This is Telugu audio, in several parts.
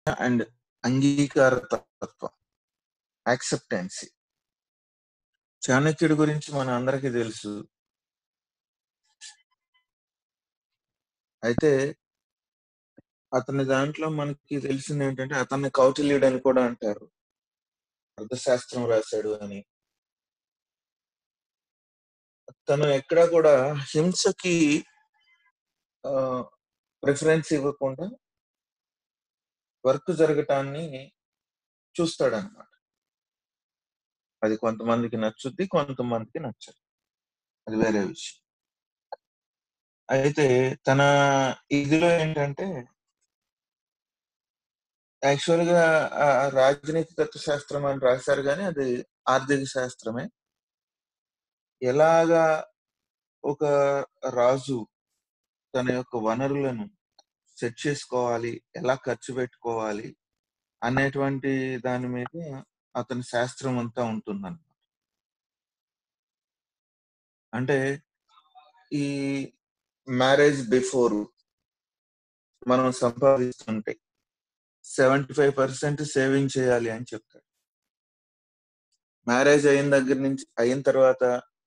అండ్ అంగీకార తత్వం యాక్సెప్టెన్సీ చాణక్యుడి గురించి మన అందరికీ తెలుసు అయితే అతని దాంట్లో మనకి తెలిసింది ఏంటంటే అతన్ని కౌటిల్యుడు అని కూడా అంటారు అర్థశాస్త్రం రాశాడు అని తను ఎక్కడా కూడా హింసకి ప్రిఫరెన్స్ ఇవ్వకుండా వర్క్ జరగటాన్ని చూస్తాడనమాట అది కొంతమందికి నచ్చుద్ది కొంతమందికి నచ్చదు అది వేరే విషయం అయితే తన ఇదిలో ఏంటంటే యాక్చువల్ గా ఆ రాజనీతి తత్వశాస్త్రం అని రాశారు కానీ అది ఆర్థిక శాస్త్రమే ఎలాగా ఒక రాజు తన యొక్క వనరులను సెట్ చేసుకోవాలి ఎలా ఖర్చు పెట్టుకోవాలి అనేటువంటి దాని మీద అతని శాస్త్రం అంతా ఉంటుందన్నమాట అంటే ఈ మ్యారేజ్ బిఫోర్ మనం సంపాదిస్తుంటే సెవెంటీ ఫైవ్ పర్సెంట్ సేవింగ్ చేయాలి అని చెప్తాడు మ్యారేజ్ అయిన దగ్గర నుంచి అయిన తర్వాత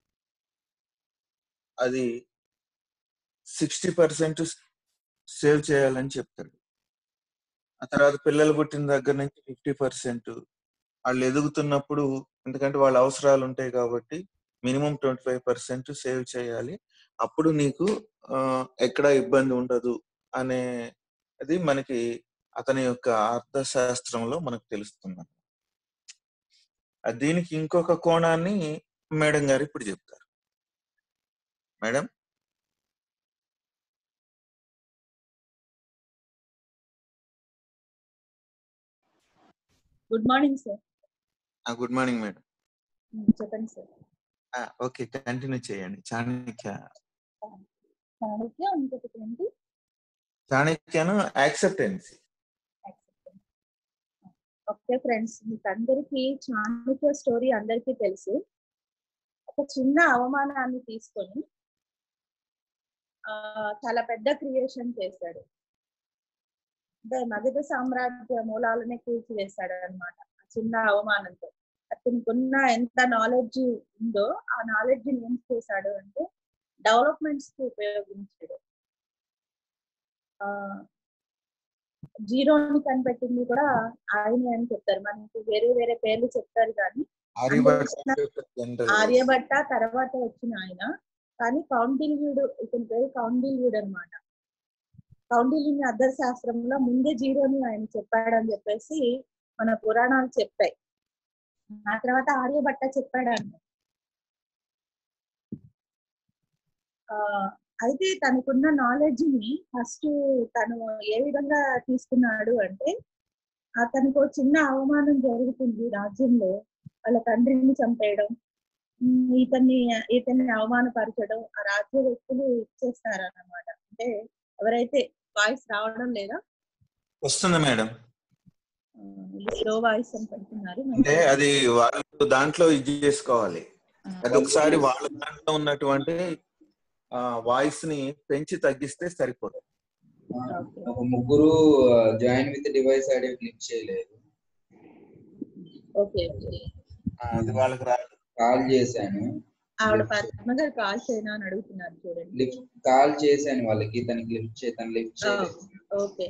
అది సిక్స్టీ పర్సెంట్ సేవ్ చేయాలని చెప్తాడు ఆ తర్వాత పిల్లలు పుట్టిన దగ్గర నుంచి ఫిఫ్టీ పర్సెంట్ వాళ్ళు ఎదుగుతున్నప్పుడు ఎందుకంటే వాళ్ళ అవసరాలు ఉంటాయి కాబట్టి minimum twenty five percent save చేయాలి అప్పుడు నీకు ఎక్కడ ఇబ్బంది ఉండదు అనే అది మనకి అతని యొక్క అర్థశాస్త్రంలో మనకు తెలుస్తుంది దీనికి ఇంకొక కోణాన్ని మేడం గారు ఇప్పుడు చెప్తారు madam good morning sir good morning madam చెప్పండి సార్ ఓకే కంటిన్యూ చేయండి చాణక్య చాణక్య ఇంకొకటి ఏంటి చాణక్యను యాక్సెప్టెన్సీ ఓకే ఫ్రెండ్స్ మీకు అందరికి చాణక్య స్టోరీ అందరికీ తెలుసు ఒక చిన్న అవమానాన్ని తీసుకొని ఆ చాలా పెద్ద క్రియేషన్ చేశాడు అంటే మగధ సామ్రాజ్య మూలాలనే కూల్చివేశాడు అనమాట చిన్న అవమానంతో అతనికి ఎంత నాలెడ్జ్ ఉందో ఆ నాలెడ్జ్ ఏం చేశాడు అంటే డెవలప్మెంట్స్ కి ఉపయోగించాడు ఆ జీరోని కనిపెట్టింది కూడా ఆయనే అని చెప్తారు మనకి వేరే వేరే పేర్లు చెప్తారు కానీ ఆర్యభట్ట తర్వాత వచ్చిన ఆయన కానీ కౌండిల్యుడు ఇతని పేరు కౌండిల్యుడు అనమాట కౌండిల్యుని అర్థశాస్త్రంలో ముందే జీరోని ఆయన చెప్పాడని చెప్పేసి మన పురాణాలు చెప్పాయి ఆ తర్వాత ఆర్యభట్ట చెప్పాడంట ఆ అయితే తనకున్న నాలెడ్జ్ ని ఫస్ట్ తను ఏ విధంగా తీసుకున్నాడు అంటే అతనికి చిన్న అవమానం జరుగుతుంది రాజ్యంలో వాళ్ళ తండ్రిని చంపేయడం ఇతన్ని ఇతన్ని అవమానపరచడం ఆ రాజ్య వ్యక్తులు ఇచ్చేస్తారన్నమాట అంటే ఎవరైతే వాయిస్ రావడం లేదా వస్తుంది మేడం స్లో వాయిస్ అని పెడుతున్నారు అంటే అది వాళ్ళు దాంట్లో ఇది చేసుకోవాలి అది ఒకసారి వాళ్ళ దాంట్లో ఉన్నటువంటి వాయిస్ ని పెంచి తగ్గిస్తే సరిపోతుంది ఒక ముగ్గురు join with device ID click చేయలేదు ఓకే అది వాళ్ళకి రాదు కాల్ చేశాను ఆవిడ పద్మ గారు కాల్ చేయనా అని అడుగుతున్నారు చూడండి లిఫ్ట్ కాల్ చేశాను వాళ్ళకి తనకి లిఫ్ట్ చే తను లిఫ్ట్ చేయలేదు ఓకే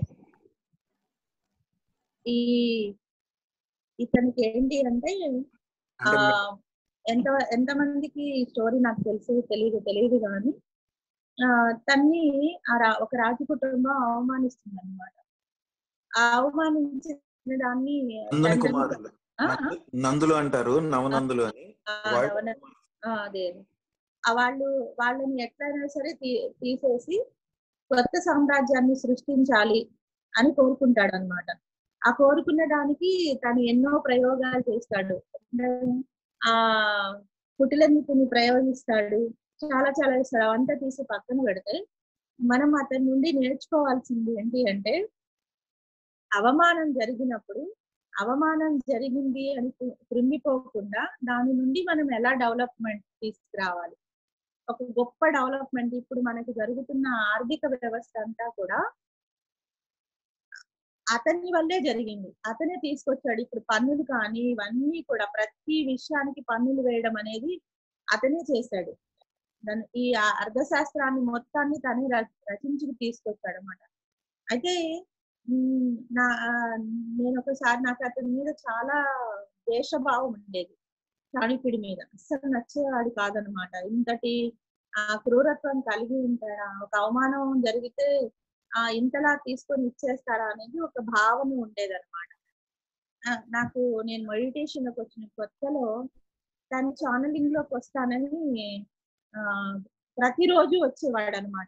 ఈ ఇతనికి ఏంటి అంటే ఆ ఎంత ఎంత మందికి ఈ స్టోరీ నాకు తెలుసు తెలియదు తెలియదు కానీ ఆ తన్ని ఆ ఒక రాజు కుటుంబం అవమానిస్తుంది అనమాట ఆ అవమానించిన దాన్ని కుమారులు నందులు అంటారు నవనందులు అని అదే వాళ్ళు వాళ్ళని ఎట్లయినా సరే తీసేసి కొత్త సామ్రాజ్యాన్ని సృష్టించాలి అని కోరుకుంటాడు అనమాట ఆ కోరుకున్న దానికి తను ఎన్నో ప్రయోగాలు చేస్తాడు ఆ కుటిల నీతిని ప్రయోగిస్తాడు చాలా చాలా ఇస్తాడు అవంతా తీసి పక్కన పెడితే మనం అతని నుండి నేర్చుకోవాల్సింది ఏంటి అంటే అవమానం జరిగినప్పుడు అవమానం జరిగింది అని కృంగిపోకుండా దాని నుండి మనం ఎలా డెవలప్మెంట్ తీసుకురావాలి ఒక గొప్ప డెవలప్మెంట్ ఇప్పుడు మనకి జరుగుతున్న ఆర్థిక వ్యవస్థ అంతా కూడా అతని వల్లే జరిగింది అతనే తీసుకొచ్చాడు ఇప్పుడు పన్నులు కానీ ఇవన్నీ కూడా ప్రతి విషయానికి పన్నులు వేయడం అనేది అతనే చేశాడు దాని ఈ ఆ- అర్థశాస్త్రాన్ని మొత్తాన్ని తనే ర- రచించి తీసుకొచ్చాడు అనమాట అయితే ఉమ్, నా నేను ఒకసారి నాకు అతని మీద చాలా ద్వేషభావం ఉండేది చాణక్యుడి మీద అస్సలు నచ్చేవాడు కాదనమాట ఇంతటి ఆ క్రూరత్వం కలిగి ఉంటాడా ఒక అవమానం జరిగితే ఆ ఇంతలా తీసుకొని ఇచ్చేస్తారా అనేది ఒక భావన ఉండేదన్నమాట ఆ, నాకు నేను మెడిటేషన్ లోకి వచ్చిన కొత్తలో తను ఛానలింగ్ లోకి వస్తానని ఆ ప్రతిరోజు వచ్చేవాడు అనమాట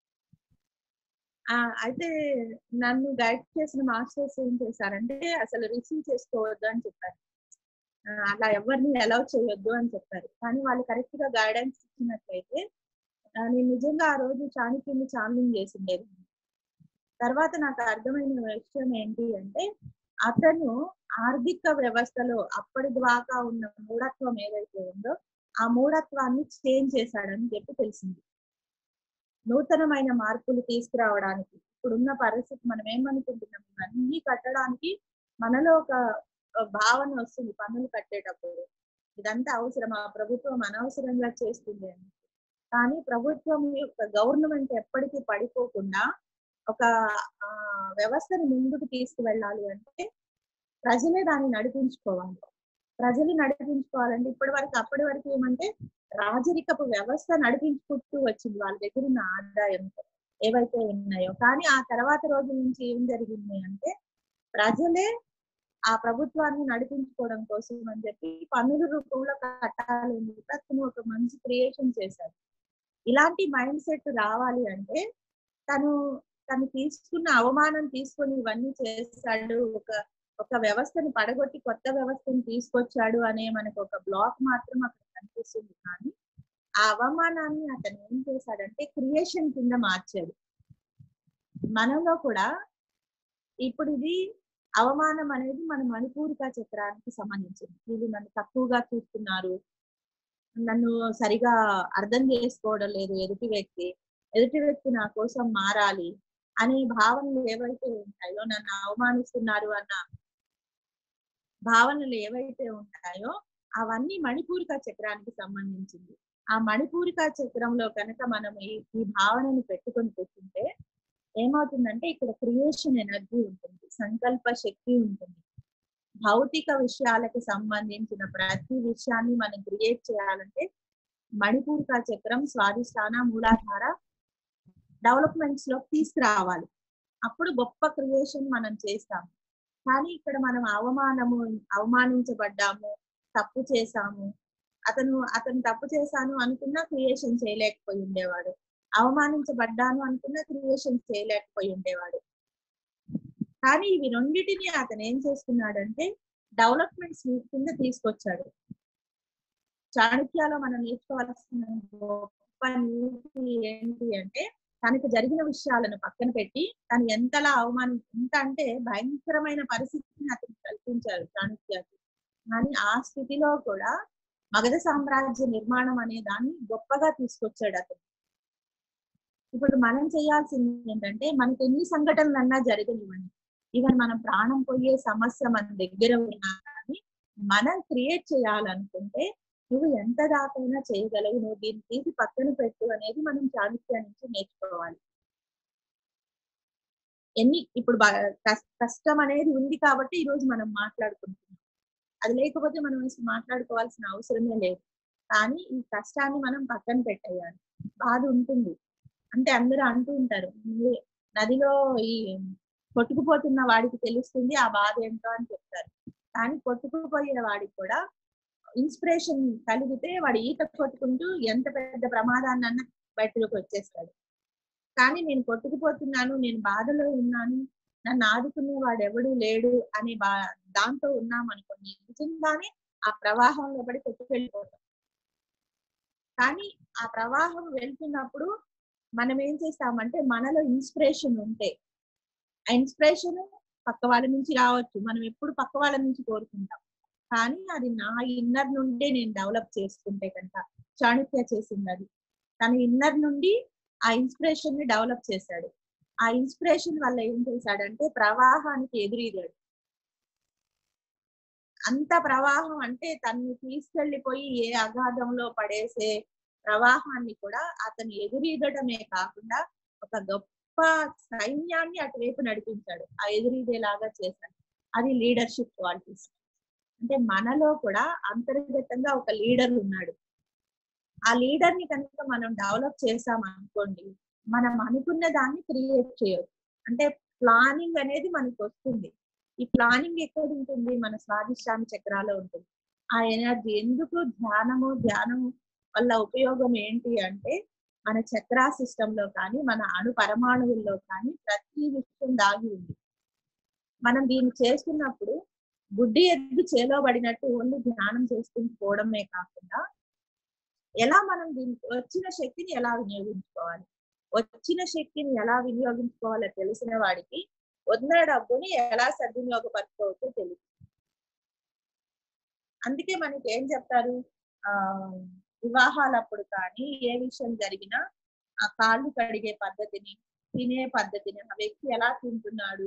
అయితే నన్ను గైడ్ చేసిన మాస్టర్స్ ఏం చేశారంటే అసలు రిసీవ్ చేసుకోవద్దు అని చెప్పారు ఆ, అలా ఎవరిని అలౌ చేయొద్దు అని చెప్పారు కానీ వాళ్ళు కరెక్ట్ గా గైడెన్స్ ఇచ్చినట్లయితే ఆ, నేను నిజంగా ఆ రోజు చాణక్యుని ఛానలింగ్ చేసిండేది తర్వాత నాకు అర్థమైన విషయం ఏంటి అంటే అతను ఆర్థిక వ్యవస్థలో అప్పటిదాకా ఉన్న మూఢత్వం ఏదైతే ఉందో ఆ మూఢత్వాన్ని చేంజ్ చేశాడని చెప్పి తెలిసింది నూతనమైన మార్పులు తీసుకురావడానికి ఇప్పుడున్న పరిస్థితి మనం ఏమనుకుంటున్నాం ఇవన్నీ కట్టడానికి మనలో ఒక ఒక భావన వస్తుంది పన్నులు కట్టేటప్పుడు ఇదంతా అవసరం ఆ ప్రభుత్వం అనవసరంగా చేస్తుంది అని కానీ ప్రభుత్వం యొక్క గవర్నమెంట్ ఎప్పటికీ పడిపోకుండా ఒక ఆ, వ్యవస్థని ముందుకు తీసుకువెళ్ళాలి అంటే ప్రజలే దాన్ని నడిపించుకోవాలి ప్రజలు నడిపించుకోవాలంటే ఇప్పటి వరకు అప్పటి వరకు ఏమంటే రాజరికపు వ్యవస్థ నడిపించుకుంటూ వచ్చింది వాళ్ళ దగ్గర ఉన్న ఆదాయంతో ఏవైతే ఉన్నాయో కానీ ఆ తర్వాత రోజు నుంచి ఏం జరిగింది అంటే ప్రజలే ఆ ప్రభుత్వాన్ని నడిపించుకోవడం కోసం అని చెప్పి పన్నుల రూపంలో కట్టాలి అని చెప్పి అతను ఒక మంచి క్రియేషన్ చేశాడు ఇలాంటి మైండ్ సెట్ రావాలి అంటే తను తను తీసుకున్న అవమానం తీసుకొని ఇవన్నీ చేశాడు ఒక ఒక వ్యవస్థను పడగొట్టి కొత్త వ్యవస్థను తీసుకొచ్చాడు అనే మనకు ఒక బ్లాక్ మాత్రం అక్కడ కనిపిస్తుంది కానీ ఆ అవమానాన్ని అతను ఏం చేశాడంటే క్రియేషన్ కింద మార్చాడు మనలో కూడా ఇప్పుడు ఇది అవమానం అనేది మన మణిపూరిక చక్రానికి సంబంధించింది వీళ్ళు నన్ను తక్కువగా చూస్తున్నారు నన్ను సరిగా అర్థం చేసుకోవడం లేదు ఎదుటి వ్యక్తి ఎదుటి వ్యక్తి నా కోసం మారాలి అనే భావనలు ఏవైతే ఉంటాయో నన్ను అవమానిస్తున్నారు అన్న భావనలు ఏవైతే ఉంటాయో అవన్నీ మణిపూరిక చక్రానికి సంబంధించింది ఆ మణిపూరిక చక్రంలో కనుక మనం ఈ ఈ భావనను పెట్టుకొని కూర్చుంటే ఏమవుతుందంటే ఇక్కడ క్రియేషన్ ఎనర్జీ ఉంటుంది సంకల్ప శక్తి ఉంటుంది భౌతిక విషయాలకు సంబంధించిన ప్రతి విషయాన్ని మనం క్రియేట్ చేయాలంటే మణిపూరిక చక్రం స్వాధిష్టాన మూలాధార డెవలప్మెంట్స్ లో తీసుకురావాలి అప్పుడు గొప్ప క్రియేషన్ మనం చేస్తాము కానీ ఇక్కడ మనం అవమానము అవమానించబడ్డాము తప్పు చేశాము అతను అతను తప్పు చేశాను అనుకున్నా క్రియేషన్ చేయలేకపోయి ఉండేవాడు అవమానించబడ్డాను అనుకున్నా క్రియేషన్ చేయలేకపోయి ఉండేవాడు కానీ ఇవి రెండిటిని అతను ఏం చేస్తున్నాడంటే డెవలప్మెంట్స్ కింద తీసుకొచ్చాడు చాణక్యాలో మనం నేర్చుకోవాల్సిన గొప్ప నీతి ఏంటి అంటే తనకు జరిగిన విషయాలను పక్కన పెట్టి తను ఎంతలా అవమానం ఎంత అంటే భయంకరమైన పరిస్థితిని అతను కల్పించారు చాణక్యకి కానీ ఆ స్థితిలో కూడా మగధ సామ్రాజ్య నిర్మాణం అనే దాన్ని గొప్పగా తీసుకొచ్చాడు అతను ఇప్పుడు మనం చేయాల్సింది ఏంటంటే మనకి ఎన్ని సంఘటనలు అన్నా జరగనివ్వండి ఈవెన్ మనం ప్రాణం పోయే సమస్య మన దగ్గర ఉన్నా కానీ మనం క్రియేట్ చేయాలనుకుంటే నువ్వు ఎంత దాకైనా చేయగలవు నువ్వు దీన్ని తీసి పక్కన పెట్టు అనేది మనం చాణక్య నుంచి నేర్చుకోవాలి ఎన్ని ఇప్పుడు బా- కస్- కష్టం అనేది ఉంది కాబట్టి ఈ రోజు మనం మాట్లాడుకుంటున్నాం అది లేకపోతే మనం అసలు మాట్లాడుకోవాల్సిన అవసరమే లేదు కానీ ఈ కష్టాన్ని మనం పక్కన పెట్టేయాలి బాధ ఉంటుంది అంటే అందరూ అంటూ ఉంటారు "నువ్వు నదిలో ఈ కొట్టుకుపోతున్న వాడికి తెలుస్తుంది ఆ బాధ ఏంటో అని చెప్తారు కానీ కొట్టుకుపోయే వాడికి కూడా ఇన్స్పిరేషన్ కలిగితే వాడు ఈత కొట్టుకుంటూ ఎంత పెద్ద ప్రమాదాన్ని బయటలోకి వచ్చేస్తాడు కానీ నేను కొట్టుకుపోతున్నాను నేను బాధలో ఉన్నాను నన్ను ఆదుకునే వాడు ఎవడు లేడు అనే బా దాంతో ఉన్నాం అనుకోండి నిజంగానే ఆ ప్రవాహంలో పడి కొట్టుకెళ్ళిపోతాం కానీ ఆ ప్రవాహం వెళ్తున్నప్పుడు మనం ఏం చేస్తామంటే మనలో ఇన్స్పిరేషన్ ఉంటే ఆ ఇన్స్పిరేషన్ పక్క వాళ్ళ నుంచి రావచ్చు మనం ఎప్పుడు పక్క వాళ్ళ నుంచి కోరుకుంటాం కానీ అది నా ఇన్నర్ నుండే నేను డెవలప్ చేసుకుంటే కనుక చాణక్య చేసింది అది తన ఇన్నర్ నుండి ఆ ఇన్స్పిరేషన్ ని డెవలప్ చేశాడు ఆ ఇన్స్పిరేషన్ వల్ల ఏం చేశాడంటే ప్రవాహానికి ఎదురీదాడు అంత ప్రవాహం అంటే తను తీసుకెళ్లిపోయి ఏ అగాధంలో పడేసే ప్రవాహాన్ని కూడా అతను ఎదురీదడమే కాకుండా ఒక గొప్ప సైన్యాన్ని అటువైపు నడిపించాడు ఆ ఎదురీదేలాగా చేశాడు అది లీడర్షిప్ క్వాలిటీస్ అంటే మనలో కూడా అంతర్గతంగా ఒక లీడర్ ఉన్నాడు ఆ లీడర్ ని కనుక మనం డెవలప్ చేసాం అనుకోండి మనం అనుకున్న దాన్ని క్రియేట్ చేయొచ్చు అంటే ప్లానింగ్ అనేది మనకు వస్తుంది ఈ ప్లానింగ్ ఎక్కడ ఉంటుంది మన స్వాదిష్టాన చక్రాలో ఉంటుంది ఆ ఎనర్జీ ఎందుకు ధ్యానము ధ్యానము వల్ల ఉపయోగం ఏంటి అంటే మన చక్రా సిస్టమ్ లో కానీ మన అణు పరమాణువుల్లో కానీ ప్రతి విషయం దాగి ఉంది మనం దీన్ని చేస్తున్నప్పుడు గుడ్డి ఎద్దు చేలో పడినట్టు ఓన్లీ ధ్యానం చేసుకుంటూ పోవడమే కాకుండా ఎలా మనం దీనికి వచ్చిన శక్తిని ఎలా వినియోగించుకోవాలి వచ్చిన శక్తిని ఎలా వినియోగించుకోవాలో తెలిసిన వాడికి ఉన్న డబ్బుని ఎలా సద్వినియోగపరచుకోవచ్చో తెలుసు అందుకే మనకి ఏం చెప్తారు ఆ వివాహాలప్పుడు కానీ ఏ విషయం జరిగినా ఆ కాళ్ళు కడిగే పద్ధతిని తినే పద్ధతిని ఆ వ్యక్తి ఎలా తింటున్నాడు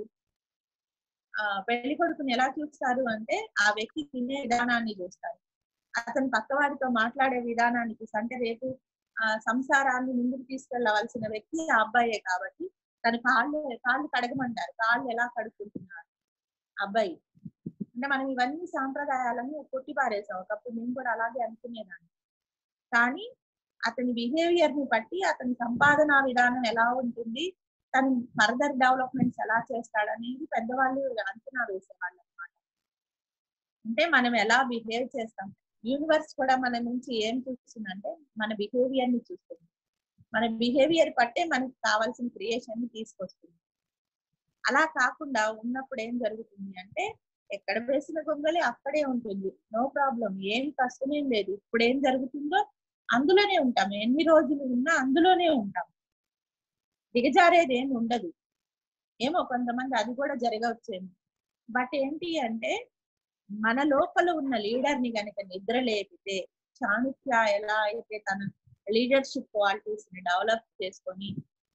ఆ పెళ్లి కొడుకుని ఎలా చూస్తారు అంటే ఆ వ్యక్తి తినే విధానాన్ని చూస్తారు అతను పక్కవాడితో మాట్లాడే విధానాన్ని చూసి అంటే రేపు ఆ సంసారాన్ని ముందుకు తీసుకెళ్లవలసిన వ్యక్తి ఆ అబ్బాయే కాబట్టి తన కాళ్ళు కాళ్ళు కడగమంటారు కాళ్ళు ఎలా కడుక్కుంటున్నారు అబ్బాయి అంటే మనం ఇవన్నీ సాంప్రదాయాలను కొట్టి పారేసాం ఒకప్పుడు నేను కూడా అలాగే అనుకునేదాన్ని కానీ అతని బిహేవియర్ ని బట్టి అతని సంపాదన విధానం ఎలా ఉంటుంది తను ఫర్దర్ డెవలప్మెంట్స్ ఎలా చేస్తాడనేది పెద్దవాళ్ళు అంచనా వేసేవాళ్ళు అనమాట అంటే మనం ఎలా బిహేవ్ చేస్తాం యూనివర్స్ కూడా మన నుంచి ఏం చూస్తుందంటే మన బిహేవియర్ ని చూస్తుంది మన బిహేవియర్ పట్టే మనకి కావాల్సిన క్రియేషన్ ని తీసుకొస్తుంది అలా కాకుండా ఉన్నప్పుడు ఏం జరుగుతుంది అంటే ఎక్కడ వేసిన గొంగలి అక్కడే ఉంటుంది నో ప్రాబ్లం ఏం కష్టమేం లేదు ఇప్పుడు ఏం జరుగుతుందో అందులోనే ఉంటాం ఎన్ని రోజులు ఉన్నా అందులోనే ఉంటాం దిగజారేది ఏమి ఉండదు ఏమో కొంతమంది అది కూడా జరగవచ్చేమో బట్ ఏంటి అంటే మన లోపల ఉన్న లీడర్ ని గనక నిద్ర లేపితే చాణుక్య ఎలా అయితే తన లీడర్షిప్ క్వాలిటీస్ ని డెవలప్ చేసుకొని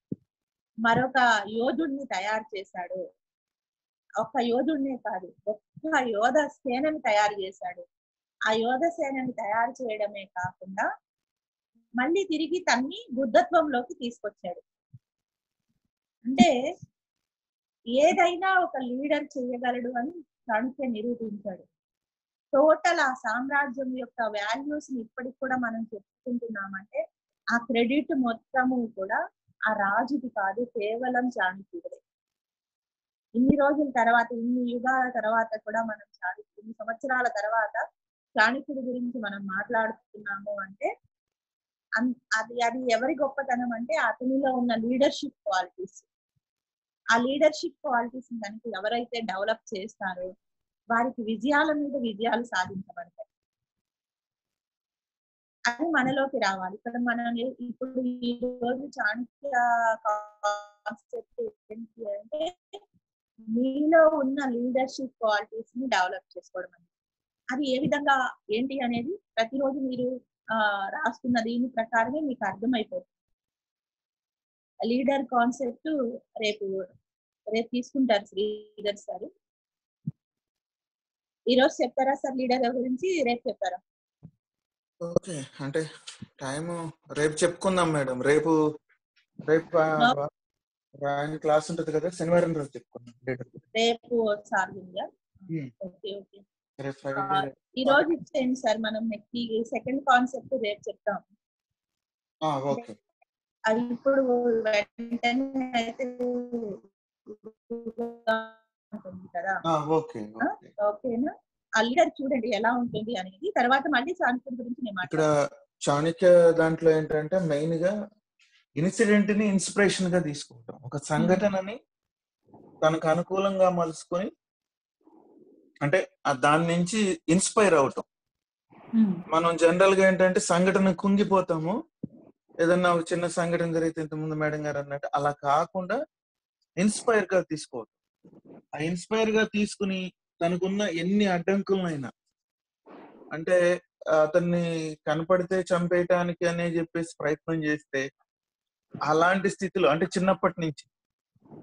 మరొక యోధుడిని తయారు చేశాడు ఒక్క యోధుడినే కాదు ఒక్క యోధ సేనని తయారు చేశాడు ఆ యోధ సేనని తయారు చేయడమే కాకుండా మళ్ళీ తిరిగి తన్ని బుద్ధత్వంలోకి తీసుకొచ్చాడు అంటే ఏదైనా ఒక లీడర్ చేయగలడు అని చాణుక్య నిరూపించాడు టోటల్ ఆ సామ్రాజ్యం యొక్క వాల్యూస్ ని ఇప్పటికి కూడా మనం చెప్పుకుంటున్నామంటే ఆ క్రెడిట్ మొత్తము కూడా ఆ రాజుకి కాదు కేవలం చాణుక్యుడే ఇన్ని రోజుల తర్వాత ఇన్ని యుగాల తర్వాత కూడా మనం చాణుక్య ఇన్ని సంవత్సరాల తర్వాత చాణుక్యుడి గురించి మనం మాట్లాడుతున్నాము అంటే అది అది ఎవరి గొప్పతనం అంటే అతనిలో ఉన్న లీడర్షిప్ క్వాలిటీస్ ఆ లీడర్షిప్ క్వాలిటీస్ కనుక ఎవరైతే డెవలప్ చేస్తారో వారికి విజయాల మీద విజయాలు సాధించబడతాయి అది మనలోకి రావాలి ఇక్కడ మనం ఇప్పుడు ఈ రోజు చాణక్య కాన్సెప్ట్ ఏంటి అంటే మీలో ఉన్న లీడర్షిప్ క్వాలిటీస్ ని డెవలప్ చేసుకోవడం అనేది అది ఏ విధంగా ఏంటి అనేది ప్రతిరోజు మీరు ఆ రాస్తున్న దీని ప్రకారమే మీకు అర్థమైపోతుంది లీడర్ కాన్సెప్ట్ రేపు రేపు తీసుకుంటారు శ్రీధర్ సార్ ఈ రోజు చెప్తారా సార్ లీడర్ గురించి రేపు చెప్తారా ఓకే అంటే టైం రేపు చెప్పుకుందాం మేడం రేపు రేపు రాయని క్లాస్ ఉంటది కదా శనివారం రోజు చెప్పుకుందాం లీడర్ రేపు సార్ ఉందా Hmm. ఓకే ఓకే రేపు ఫ్రైడే ఈ రోజు ఇచ్చేయండి సార్ మనం నెక్స్ట్ సెకండ్ కాన్సెప్ట్ రేపు చెప్తాం ఓకే అది ఇప్పుడు వెంటనే అయితే ఉంటుంది కదా ఓకే ఓకే ఓకేనా ఆ లీడర్ చూడండి ఎలా ఉంటుంది అనేది తర్వాత మళ్ళీ సాంస్కృతి గురించి నేను ఇక్కడ మాట్లాడతాను చాణక్య దాంట్లో ఏంటంటే మెయిన్ గా ఇన్సిడెంట్ ని ఇన్స్పిరేషన్ గా తీసుకుంటాం ఒక సంఘటనని తనకు అనుకూలంగా మలుచుకొని అంటే ఆ దాని నుంచి ఇన్స్పైర్ అవటం మనం జనరల్ గా ఏంటంటే సంఘటన కుంగిపోతాము ఏదన్నా ఒక చిన్న సంఘటన జరిగితే ఇంతకుముందు మేడం గారు అన్నట్టు అలా కాకుండా ఇన్స్పైర్ గా తీసుకోవటం ఆ ఇన్స్పైర్ గా తీసుకుని తనకున్న ఎన్ని అడ్డంకులనైనా అంటే అతన్ని కనపడితే చంపేయటానికి అనే చెప్పేసి ప్రయత్నం చేస్తే అలాంటి స్థితిలో అంటే చిన్నప్పటి నుంచి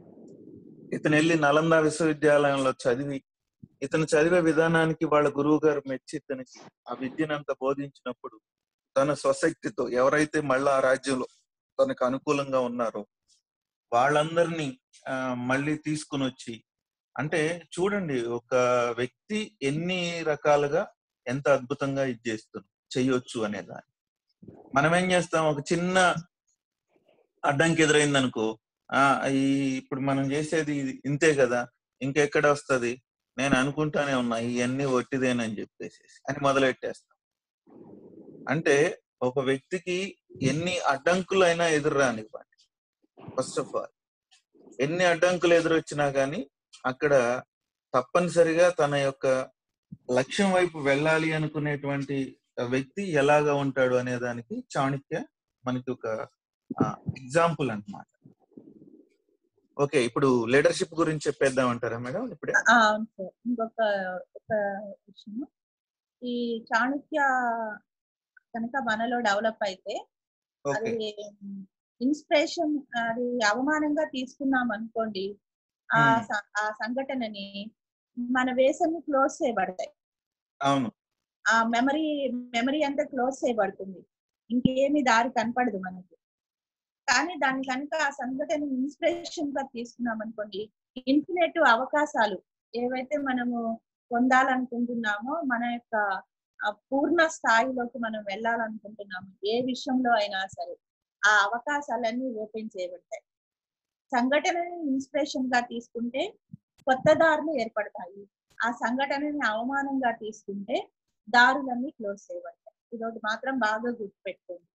ఇతను వెళ్ళి నలంద విశ్వవిద్యాలయంలో చదివి ఇతను చదివే విధానానికి వాళ్ళ గురువు గారు మెచ్చి ఇతనికి ఆ విద్యనంతా బోధించినప్పుడు తన స్వశక్తితో ఎవరైతే మళ్ళా ఆ రాజ్యంలో తనకు అనుకూలంగా ఉన్నారో వాళ్ళందరినీ ఆ, మళ్ళీ తీసుకుని వచ్చి అంటే చూడండి ఒక వ్యక్తి ఎన్ని రకాలుగా ఎంత అద్భుతంగా ఇది చేస్తుంది చెయ్యొచ్చు అనేదాన్ని మనం ఏం చేస్తాం ఒక చిన్న అడ్డంకి ఎదురైంది అనుకో ఆ ఈ ఇప్పుడు మనం చేసేది ఇది- ఇంతే కదా ఇంకెక్కడ వస్తది నేను అనుకుంటానే ఉన్నా ఇవన్నీ ఒట్టిదేనని చెప్పేసి అని మొదలెట్టేస్తాం అంటే ఒక వ్యక్తికి ఎన్ని అడ్డంకులైనా ఎదురు రానివ్వండి ఫస్ట్ ఆఫ్ ఆల్ ఎన్ని అడ్డంకులు ఎదురొచ్చినా గానీ అక్కడ తప్పనిసరిగా తన యొక్క లక్ష్యం వైపు వెళ్ళాలి అనుకునేటువంటి వ్యక్తి ఎలాగా ఉంటాడు అనే దానికి చాణక్య మనకి ఒక ఎగ్జాంపుల్ అన్నమాట ఓకే ఇప్పుడు లీడర్షిప్ గురించి చెప్పేద్దాం అంటారా మేడం ఇప్పుడే ఆ, అవును సార్ ఇంకొక ఒక విషయం ఈ చాణక్య కనుక మనలో డెవలప్ అయితే ఓకే అది ఇన్స్పిరేషన్ అది అవమానంగా తీసుకున్నాం అనుకోండి ఆ Hmm. స- ఆ సంఘటనని మన వేసన్ని క్లోజ్ చేయబడతాయి అవును ఆ మెమరీ మెమరీ అంతా క్లోజ్ చేయబడుతుంది ఇంకేమి దారి కనపడదు మనకి కానీ దాన్ని కనుక ఆ సంఘటన ఇన్స్పిరేషన్ గా తీసుకున్నాం అనుకోండి ఇన్ఫినిట్ అవకాశాలు ఏవైతే మనము పొందాలనుకుంటున్నామో మన యొక్క ఆ పూర్ణ స్థాయిలోకి మనం వెళ్ళాలనుకుంటున్నాము ఏ విషయంలో అయినా సరే ఆ అవకాశాలన్నీ ఓపెన్ చేయబడతాయి సంఘటనని ఇన్స్పిరేషన్ గా తీసుకుంటే కొత్త దారులు ఏర్పడతాయి ఆ సంఘటనని అవమానంగా తీసుకుంటే దారులన్నీ క్లోజ్ చేయబడతాయి ఇదొకటి మాత్రం బాగా గుర్తుపెట్టుకోండి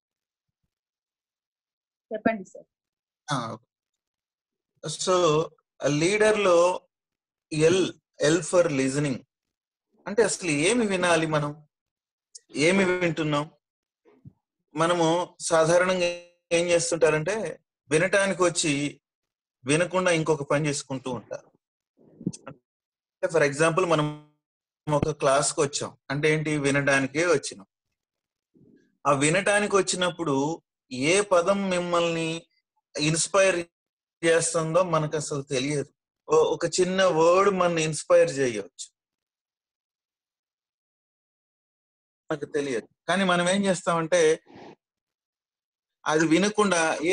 చెప్పండి సార్ సో లీడర్ లో ఎల్ ఎల్ ఫర్ లిజనింగ్ అంటే అసలు ఏమి వినాలి మనం ఏమి వింటున్నాం మనము సాధారణంగా ఏం చేస్తుంటారంటే వినటానికి వచ్చి వినకుండా ఇంకొక పని చేసుకుంటూ ఉంటారు ఫర్ ఎగ్జాంపుల్ మనం ఒక క్లాస్ కి వచ్చాం అంటే ఏంటి వినడానికే వచ్చినాం ఆ వినటానికి వచ్చినప్పుడు ఏ పదం మిమ్మల్ని ఇన్స్పైర్ చేస్తుందో మనకు అసలు తెలియదు ఓ- ఒక చిన్న వర్డ్ మన ఇన్స్పైర్ చేయవచ్చు మనకు తెలియదు కానీ మనం ఏం చేస్తామంటే అది వినకుండా ఏ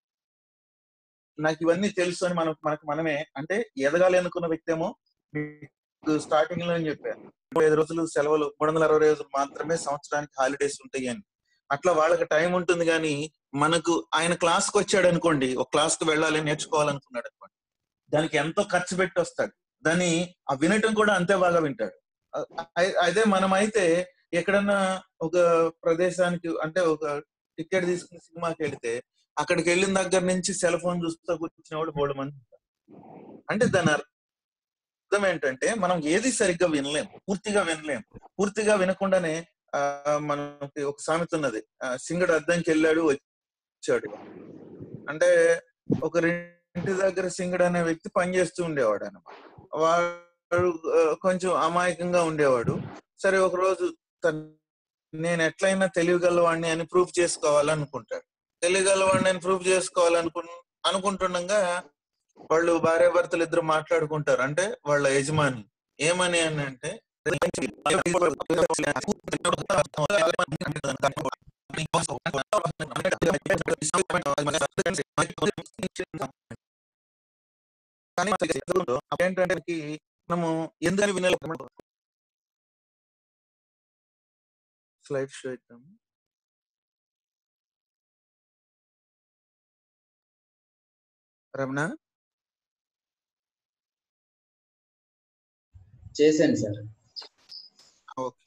నాకు ఇవన్నీ తెలుసు అని మనం మనకు మనమే అంటే ఎదగాలి అనుకున్న వ్యక్తి ఏమో స్టార్టింగ్ లో చెప్పాను ముప్పై ఐదు రోజులు సెలవులు మూడు వందల అరవై రోజులు మాత్రమే సంవత్సరానికి హాలిడేస్ ఉంటాయి అని అట్లా వాళ్ళకి టైం ఉంటుంది కానీ మనకు ఆయన క్లాస్ కి వచ్చాడు అనుకోండి ఒక క్లాస్ కి వెళ్ళాలి నేర్చుకోవాలనుకున్నాడు అనుకోండి దానికి ఎంతో ఖర్చు పెట్టి వస్తాడు దాన్ని ఆ వినటం కూడా అంతే బాగా వింటాడు అ- అ- అదే మనం అయితే ఎక్కడన్నా ఒక ప్రదేశానికి అంటే ఒక టికెట్ తీసుకుని సినిమాకి వెళితే అక్కడికి వెళ్ళిన దగ్గర నుంచి సెల్ ఫోన్ చూస్తూ కూర్చున్న వాడు బోడు మంది ఉంటారు. అంటే దాని అర్థం ఏంటంటే మనం ఏది సరిగ్గా వినలేం పూర్తిగా వినలేం పూర్తిగా వినకుండానే ఆ మనకి ఒక సామెత ఉన్నది ఆ, సింగడు అద్దంకి వెళ్ళాడు వచ్చాడు అంటే ఒక ఇంటి దగ్గర సింగడు అనే వ్యక్తి పనిచేస్తూ ఉండేవాడు అనమాట వాడు ఆ, కొంచెం అమాయకంగా ఉండేవాడు సరే ఒక రోజు తన్- నేను ఎట్లయినా తెలియగలవాడిని అని ప్రూఫ్ చేసుకోవాలనుకుంటాడు తెలియగలవాడిని అని ప్రూఫ్ చేసుకోవాలనుకు అనుకుంటుండగా వాళ్ళు భార్యాభర్తలు ఇద్దరు మాట్లాడుకుంటారు అంటే వాళ్ళ యజమాని ఏమని అని అంటే కానీ ఏంటంటే మనము ఎందుకని వినలేము స్లైడ్ షో ఇద్దాం రమణ చేశాను సార్ ఓకే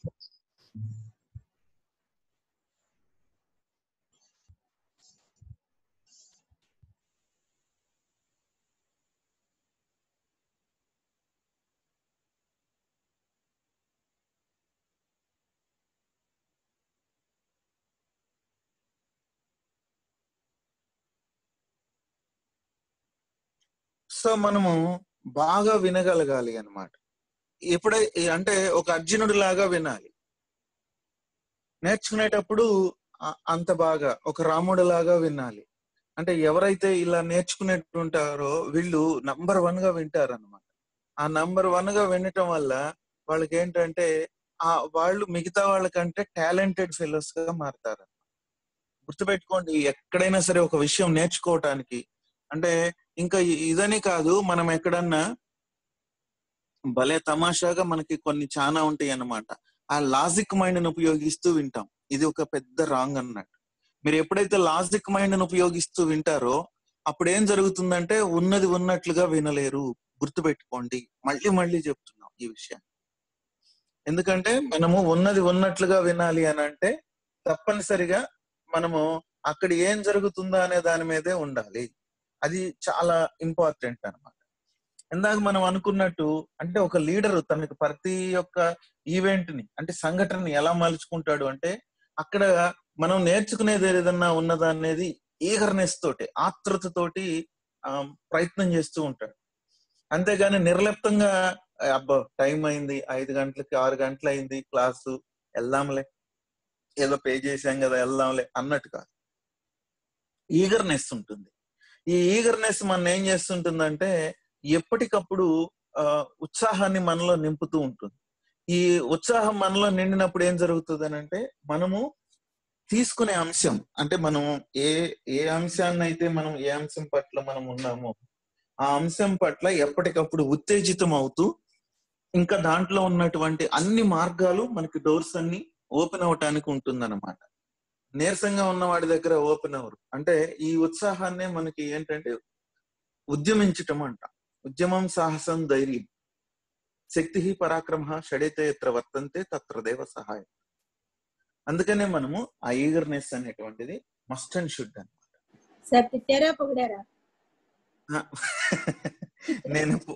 సో మనము బాగా వినగలగాలి అన్నమాట ఎప్పుడై అంటే ఒక అర్జునుడి లాగా వినాలి నేర్చుకునేటప్పుడు అ- అంత బాగా ఒక రాముడు లాగా వినాలి అంటే ఎవరైతే ఇలా నేర్చుకునేటుంటారో వీళ్ళు నంబర్ వన్ గా వింటారు అనమాట ఆ నంబర్ వన్ గా వినటం వల్ల వాళ్ళకి ఏంటంటే ఆ వాళ్ళు మిగతా వాళ్ళకంటే టాలెంటెడ్ ఫెలోస్ గా మారుతారు గుర్తుపెట్టుకోండి ఎక్కడైనా సరే ఒక విషయం నేర్చుకోవటానికి అంటే ఇంకా ఇ- ఇదని కాదు మనం ఎక్కడన్నా భలే తమాషాగా మనకి కొన్ని చాలా ఉంటాయి అన్నమాట ఆ లాజిక్ మైండ్ ని ఉపయోగిస్తూ వింటాం ఇది ఒక పెద్ద రాంగ్ అన్నట్టు మీరు ఎప్పుడైతే లాజిక్ మైండ్ ని ఉపయోగిస్తూ వింటారో అప్పుడు ఏం జరుగుతుందంటే ఉన్నది ఉన్నట్లుగా వినలేరు గుర్తుపెట్టుకోండి మళ్ళీ మళ్ళీ చెప్తున్నాం ఈ విషయం ఎందుకంటే మనము ఉన్నది ఉన్నట్లుగా వినాలి అని అంటే తప్పనిసరిగా మనము అక్కడ ఏం జరుగుతుందో అనే దాని మీదే ఉండాలి అది చాలా ఇంపార్టెంట్ అన్నమాట ఇందాక మనం అనుకున్నట్టు అంటే ఒక లీడర్ తనకి ప్రతి ఒక్క ఈవెంట్ ని అంటే సంఘటనని ఎలా మలుచుకుంటాడు అంటే అక్కడ మనం నేర్చుకునేది ఏదన్నా ఉన్నదా అనేది ఈగర్నెస్ తోటి ఆతృతతోటి ఆ, ప్రయత్నం చేస్తూ ఉంటాడు అంతేగాని నిర్లిప్తంగా "ఆ, అబ్బా టైం అయింది ఐదు గంటలకి ఆరు గంటలు అయింది క్లాసు వెళ్దాంలే ఏదో పే చేసాం కదా వెళ్దాంలే అన్నట్టు కాదు ఈగర్నెస్ ఉంటుంది ఈ ఈగర్నెస్ మన ఏం చేస్తుంటుందంటే ఎప్పటికప్పుడు ఆ, ఉత్సాహాన్ని మనలో నింపుతూ ఉంటుంది ఈ ఉత్సాహం మనలో నిండినప్పుడు ఏం జరుగుతుంది అని అంటే మనము తీసుకునే అంశం అంటే మనం ఏ ఏ అంశాన్ని అయితే మనం ఏ అంశం పట్ల మనం ఉన్నామో ఆ అంశం పట్ల ఎప్పటికప్పుడు ఉత్తేజితం అవుతూ ఇంకా దాంట్లో ఉన్నటువంటి అన్ని మార్గాలు మనకి డోర్స్ అన్ని ఓపెన్ అవటానికి ఉంటుందన్నమాట నీరసంగా ఉన్న వాడి దగ్గర ఓపెన్ అవరు అంటే ఈ ఉత్సాహాన్నే మనకి ఏంటంటే ఉద్యమించటం అంట ఉద్యమం సాహసం ధైర్యం శక్తి పరాక్రమ షడైతే ఎత్ర వర్తంతే తత్ర దేవ సహాయం అందుకనే మనము ఆ ఈగర్నెస్ అనేటువంటిది మస్ట్ అండ్ షుడ్ అనమాట సార్ తిట్టారా పొగిడారా నేను పు-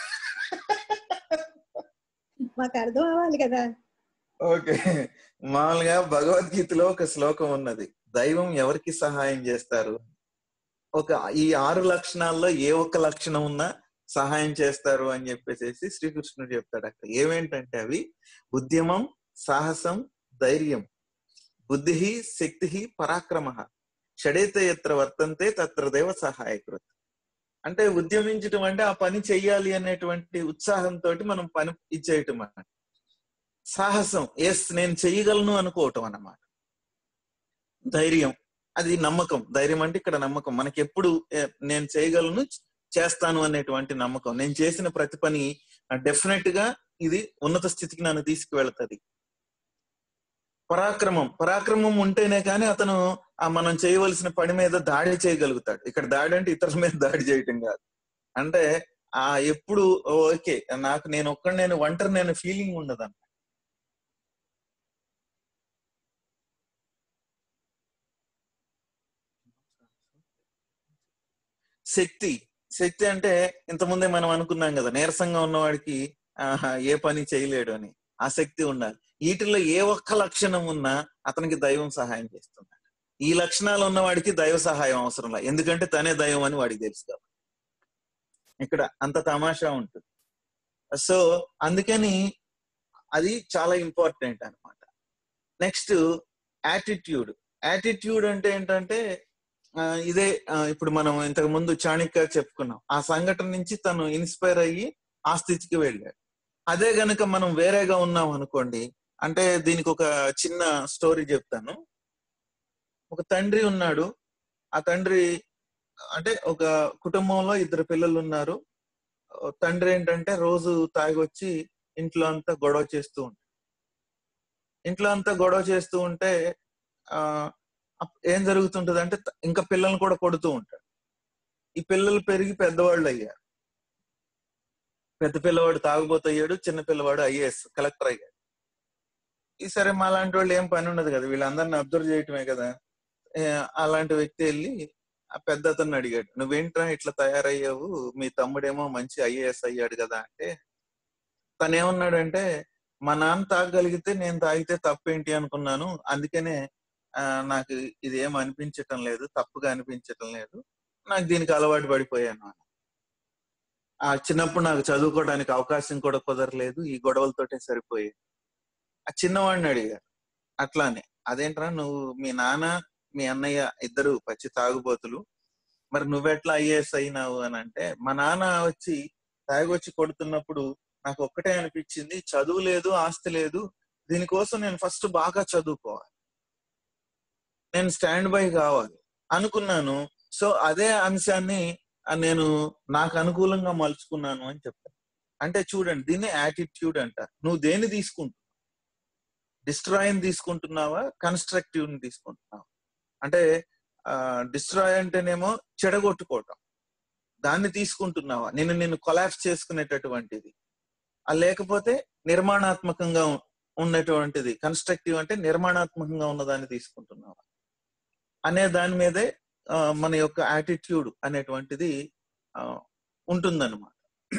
మాకు అర్థం అవ్వాలి కదా ఓకే మామూలుగా భగవద్గీతలో ఒక శ్లోకం ఉన్నది దైవం ఎవరికి సహాయం చేస్తారు ఒక ఈ ఆరు లక్షణాల్లో ఏ ఒక్క లక్షణం ఉన్నా సహాయం చేస్తారు అని చెప్పేసి శ్రీకృష్ణుడు చెప్తాడు అక్కడ ఏమేంటంటే అవి ఉద్యమం సాహసం ధైర్యం బుద్ధి శక్తి పరాక్రమ షడైతే ఎత్ర వర్తంతే తత్ర దేవ సహాయకృత్ అంటే ఉద్యమించటం అంటే ఆ పని చెయ్యాలి అనేటువంటి ఉత్సాహంతో మనం పని ఇచ్చేయటం అన్నమాట సాహసం ఎస్ నేను చెయ్యగలను అనుకోవటం అన్నమాట ధైర్యం అది నమ్మకం ధైర్యం అంటే ఇక్కడ నమ్మకం మనకి ఎప్పుడు ఏ, నేను చేయగలను చేస్తాను అనేటువంటి నమ్మకం నేను చేసిన ప్రతి పని డెఫినెట్ గా ఇది ఉన్నత స్థితికి నన్ను తీసుకువెళ్తది పరాక్రమం పరాక్రమం ఉంటేనే కానీ అతను ఆ మనం చేయవలసిన పని మీద దాడి చేయగలుగుతాడు ఇక్కడ దాడి అంటే ఇతరుల మీద దాడి చేయటం కాదు అంటే ఆ ఎప్పుడు ఓకే నాకు నేను ఒక్కడ నేను ఒంటరి నేను ఫీలింగ్ ఉండదు శక్తి శక్తి అంటే ఇంతకుముందే మనం అనుకున్నాం కదా నీరసంగా ఉన్నవాడికి ఆహా, ఏ పని చేయలేడు అని ఆ శక్తి ఉండాలి వీటిలో ఏ ఒక్క లక్షణం ఉన్నా అతనికి దైవం సహాయం చేస్తుంది ఈ లక్షణాలు ఉన్నవాడికి దైవ సహాయం అవసరం లేదు ఎందుకంటే తనే దైవం అని వాడికి తెలుసు కాబట్టి ఇక్కడ అంత తమాషా ఉంటుంది సో అందుకని అది చాలా ఇంపార్టెంట్ అన్నమాట నెక్స్ట్ యాటిట్యూడ్ యాటిట్యూడ్ అంటే ఏంటంటే ఆ, ఇదే ఆ, ఇప్పుడు మనం ఇంతకు ముందు చాణక్య చెప్పుకున్నాం ఆ సంఘటన నుంచి తను ఇన్స్పైర్ అయ్యి ఆ స్థితికి వెళ్ళాడు అదే గనుక మనం వేరేగా ఉన్నాం అనుకోండి అంటే దీనికి ఒక చిన్న స్టోరీ చెప్తాను ఒక తండ్రి ఉన్నాడు ఆ తండ్రి అంటే ఒక కుటుంబంలో ఇద్దరు పిల్లలు ఉన్నారు తండ్రి ఏంటంటే రోజు తాగొచ్చి ఇంట్లో అంతా గొడవ చేస్తూ ఉంటాడు ఇంట్లో అంతా గొడవ చేస్తూ ఉంటే ఆ అప్- ఏం జరుగుతుంటది అంటే త- ఇంకా పిల్లల్ని కూడా కొడుతూ ఉంటాడు ఈ పిల్లలు పెరిగి పెద్దవాళ్ళు అయ్యారు పెద్ద పిల్లవాడు తాగుబోతయ్యాడు చిన్న పిల్లవాడు ఐఏఎస్ కలెక్టర్ అయ్యాడు ఈ సరే మా లాంటి వాళ్ళు ఏం పని ఉండదు కదా వీళ్ళందరిని అబ్జర్వ్ చేయటమే కదా ఏ, అలాంటి వ్యక్తి వెళ్ళి ఆ పెద్ద అతన్ని అడిగాడు నువ్వేంట్రా ఇట్లా తయారయ్యావు మీ తమ్ముడేమో మంచి ఐఏఎస్ అయ్యాడు కదా అంటే తను ఏమన్నాడంటే మా నాన్న తాగగలిగితే నేను తాగితే తప్పేంటి అనుకున్నాను అందుకనే ఆ, నాకు ఇది ఏం అనిపించటం లేదు తప్పుగా అనిపించటం లేదు నాకు దీనికి అలవాటు పడిపోయాను అని. ఆ చిన్నప్పుడు నాకు చదువుకోవడానికి అవకాశం కూడా కుదరలేదు ఈ గొడవలతోటే సరిపోయేది ఆ చిన్నవాడిని అడిగారు అట్లానే అదేంట్రా నువ్వు మీ నాన్న మీ అన్నయ్య ఇద్దరు పచ్చి తాగుబోతులు మరి నువ్వెట్లా ఐఏఎస్ అయినావు అని అంటే మా నాన్న వచ్చి తాగొచ్చి కొడుతున్నప్పుడు నాకు ఒక్కటే అనిపించింది చదువు లేదు ఆస్తి లేదు దీనికోసం నేను ఫస్ట్ బాగా చదువుకోవాలి నేను స్టాండ్ బై కావాలి అనుకున్నాను సో అదే అంశాన్ని ఆ, నేను నాకు అనుకూలంగా మలుచుకున్నాను అని చెప్తాను అంటే చూడండి దీన్ని యాటిట్యూడ్ అంటారు నువ్వు దేన్ని తీసుకుంటున్నావు డిస్ట్రాయిని తీసుకుంటున్నావా కన్స్ట్రక్టివ్ ని తీసుకుంటున్నావా అంటే డిస్ట్రాయ్ అంటేనేమో చెడగొట్టుకోవటం దాన్ని తీసుకుంటున్నావా నేను నిన్ను కొలాప్స్ చేసుకునేటటువంటిది ఆ లేకపోతే నిర్మాణాత్మకంగా ఉ- ఉన్నటువంటిది కన్స్ట్రక్టివ్ అంటే నిర్మాణాత్మకంగా ఉన్నదాన్ని తీసుకుంటున్నావా అనే దాని మీదే ఆ, మన యొక్క యాటిట్యూడ్ అనేటువంటిది ఆ, ఉంటుందన్నమాట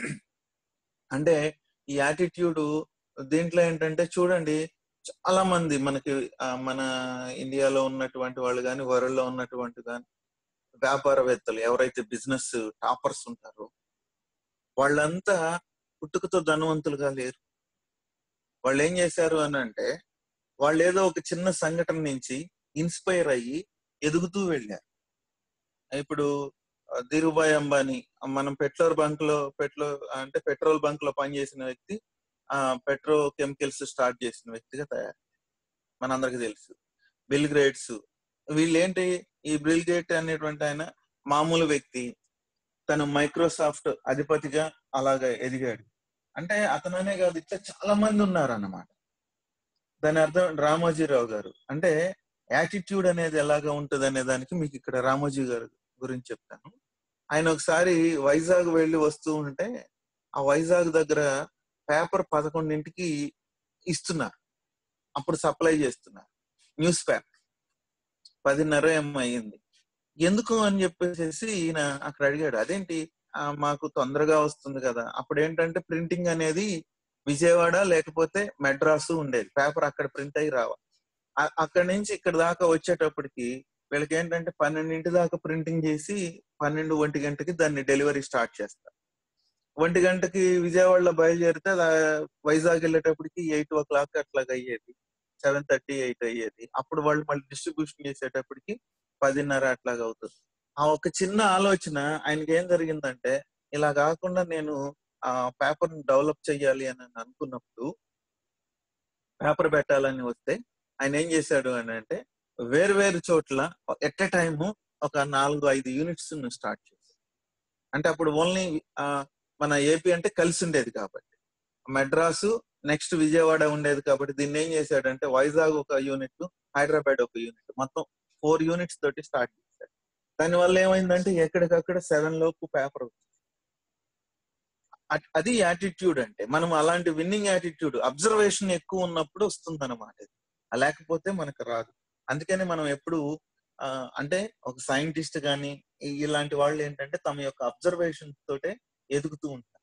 అంటే ఈ యాటిట్యూడ్ దీంట్లో ఏంటంటే చూడండి చాలా మంది మనకి ఆ, మన ఇండియాలో ఉన్నటువంటి వాళ్ళు కానీ వరల్డ్ లో ఉన్నటువంటి కానీ వ్యాపారవేత్తలు ఎవరైతే బిజినెస్ టాపర్స్ ఉంటారో వాళ్ళంతా పుట్టుకతో ధనవంతులుగా లేరు వాళ్ళు ఏం చేశారు అని అంటే వాళ్ళు ఏదో ఒక చిన్న సంఘటన నుంచి ఇన్స్పైర్ అయ్యి ఎదుగుతూ వెళ్ళారు ఇప్పుడు ఆ, ధీరుభాయ్ అంబానీ ఆ, మనం పెట్రోల్ బంక్ లో పెట్రోల్ అంటే పెట్రోల్ బంక్ లో పనిచేసిన వ్యక్తి ఆ పెట్రో కెమికల్స్ స్టార్ట్ చేసిన వ్యక్తిగా తయారు మనందరికి తెలుసు బిల్ గ్రేట్స్ వీళ్ళు ఏంటి ఈ బిల్ గేట్ అనేటువంటి ఆయన మామూలు వ్యక్తి తను మైక్రోసాఫ్ట్ అధిపతిగా అలాగా ఎదిగాడు అంటే అతననే కాదు ఇట్లా చాలా మంది ఉన్నారు అన్నమాట దాని అర్థం రామోజీరావు గారు అంటే యాటిట్యూడ్ అనేది ఎలాగా ఉంటది అనే దానికి మీకు ఇక్కడ రామోజీ గారు గురించి చెప్తాను ఆయన ఒకసారి వైజాగ్ వెళ్ళి వస్తూ ఉంటే ఆ వైజాగ్ దగ్గర పేపర్ పదకొండింటికి ఇస్తున్నారు అప్పుడు సప్లై చేస్తున్నారు న్యూస్ పేపర్ పదిన్నర ఏమో అయ్యింది ఎందుకు అని చెప్పేసి ఈయన అక్కడ అడిగాడు అదేంటి ఆ, మాకు తొందరగా వస్తుంది కదా అప్పుడు ఏంటంటే ప్రింటింగ్ అనేది విజయవాడ లేకపోతే మెడ్రాసు ఉండేది పేపర్ అక్కడ ప్రింట్ అయ్యి రావాలి ఆ- అక్కడి నుంచి ఇక్కడ దాకా వచ్చేటప్పటికి వీళ్ళకి ఏంటంటే పన్నెండింటి దాకా ప్రింటింగ్ చేసి పన్నెండు ఒంటి గంటకి దాన్ని డెలివరీ స్టార్ట్ చేస్తారు ఒంటి గంటకి విజయవాడలో బయలుదేరితే అది వైజాగ్ వెళ్ళేటప్పటికి ఎయిట్ ఓ క్లాక్ అట్లాగా అయ్యేది సెవెన్ థర్టీ ఎయిట్ అయ్యేది అప్పుడు వాళ్ళు మళ్ళీ డిస్ట్రిబ్యూషన్ చేసేటప్పటికి పదిన్నర అట్లాగా అవుతుంది ఆ ఒక చిన్న ఆలోచన ఆయనకి ఏం జరిగిందంటే ఇలా కాకుండా నేను ఆ పేపర్ డెవలప్ చేయాలి అని అనుకున్నప్పుడు పేపర్ పెట్టాలని వస్తే ఆయన ఏం చేశాడు అని అంటే వేరు వేరు చోట్ల ఎట్ ఎ టైమ్ ఒక నాలుగు ఐదు యూనిట్స్ స్టార్ట్ చేశాడు అంటే అప్పుడు ఓన్లీ మన ఏపీ అంటే కలిసి ఉండేది కాబట్టి మెడ్రాసు నెక్స్ట్ విజయవాడ ఉండేది కాబట్టి దీన్ని ఏం చేశాడంటే వైజాగ్ ఒక యూనిట్ హైదరాబాద్ ఒక యూనిట్ మొత్తం ఫోర్ యూనిట్స్ తోటి స్టార్ట్ చేశాడు దానివల్ల ఏమైందంటే ఎక్కడికక్కడ సెవెన్ లోపు పేపర్ అది యాటిట్యూడ్ అంటే మనం అలాంటి విన్నింగ్ యాటిట్యూడ్ అబ్జర్వేషన్ ఎక్కువ ఉన్నప్పుడు వస్తుంది అనమాట లేకపోతే మనకు రాదు అందుకని మనం ఎప్పుడు ఆ, అంటే ఒక సైంటిస్ట్ కానీ ఇలాంటి వాళ్ళు ఏంటంటే తమ యొక్క అబ్జర్వేషన్ తోటే ఎదుగుతూ ఉంటారు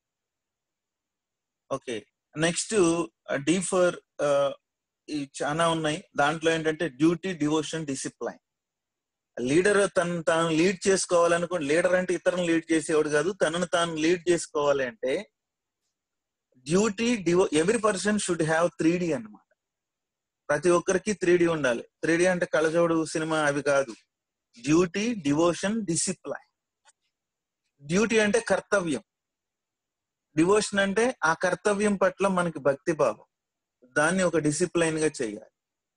ఓకే నెక్స్ట్ డి ఫర్ చాలా ఉన్నాయి దాంట్లో ఏంటంటే డ్యూటీ డివోషన్ డిసిప్లైన్ లీడర్ తను తాను లీడ్ చేసుకోవాలనుకోండి లీడర్ అంటే ఇతరులను లీడ్ చేసేవాడు కాదు తనను తాను లీడ్ చేసుకోవాలి అంటే డ్యూటీ డివో every person should have three D అనమాట ప్రతి ఒక్కరికి త్రీ డి ఉండాలి త్రీ డి అంటే కళజోడు సినిమా అవి కాదు డ్యూటీ డివోషన్ డిసిప్లైన్ డ్యూటీ అంటే కర్తవ్యం డివోషన్ అంటే ఆ కర్తవ్యం పట్ల మనకి భక్తి భావం దాన్ని ఒక డిసిప్లైన్ గా చేయాలి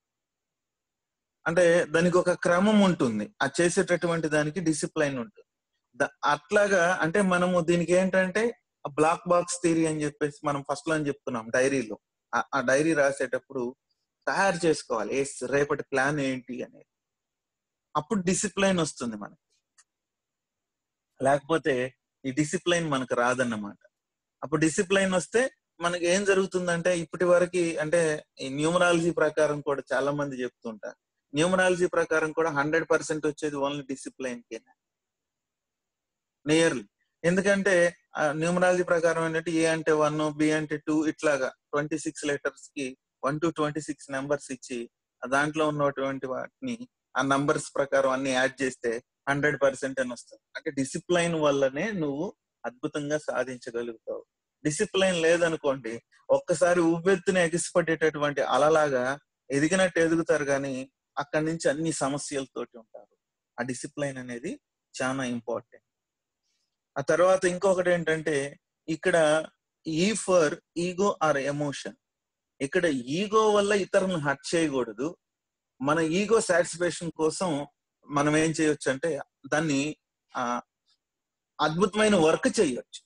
అంటే దానికి ఒక క్రమం ఉంటుంది ఆ చేసేటటువంటి దానికి డిసిప్లైన్ ఉంటుంది ద- అట్లాగా అంటే మనము దీనికి ఏంటంటే బ్లాక్ బాక్స్ థియరీ అని చెప్పేసి మనం ఫస్ట్ లో అని చెప్తున్నాం డైరీలో ఆ- ఆ డైరీ రాసేటప్పుడు తయారు చేసుకోవాలి ఏ రేపటి ప్లాన్ ఏంటి అనేది అప్పుడు డిసిప్లైన్ వస్తుంది మనకి లేకపోతే ఈ డిసిప్లైన్ మనకు రాదన్నమాట అప్పుడు డిసిప్లైన్ వస్తే మనకి ఏం జరుగుతుందంటే ఇప్పటి వరకు అంటే ఈ న్యూమరాలజీ ప్రకారం కూడా చాలా మంది చెప్తుంటారు న్యూమరాలజీ ప్రకారం కూడా హండ్రెడ్ పర్సెంట్ వచ్చేది ఓన్లీ డిసిప్లైన్ కేనా నియర్లీ ఎందుకంటే న్యూమరాలజీ ప్రకారం ఏంటంటే ఏ అంటే వన్ బి అంటే టూ ఇట్లాగా ట్వంటీ సిక్స్ లెటర్స్ కి one to twenty six numbers ఇచ్చి ఆ దాంట్లో ఉన్నటువంటి వాటిని ఆ నంబర్స్ ప్రకారం అన్ని యాడ్ చేస్తే హండ్రెడ్ పర్సెంట్ అని వస్తుంది అంటే డిసిప్లైన్ వల్లనే నువ్వు అద్భుతంగా సాధించగలుగుతావు డిసిప్లైన్ లేదనుకోండి ఒక్కసారి ఉవ్వెత్తున ఎగిసిపడేటటువంటి అలలాగా ఎదిగినట్టు ఎదుగుతారు కానీ అక్కడి నుంచి అన్ని సమస్యలతోటి ఉంటారు ఆ డిసిప్లైన్ అనేది చాలా ఇంపార్టెంట్ ఆ తర్వాత ఇంకొకటి ఏంటంటే ఇక్కడ E for ego or emotion ఇక్కడ ఈగో వల్ల ఇతరులను హర్ట్ చేయకూడదు మన ఈగో సాటిస్ఫాక్షన్ కోసం మనం ఏం చేయొచ్చు అంటే దాన్ని ఆ అద్భుతమైన వర్క్ చేయొచ్చు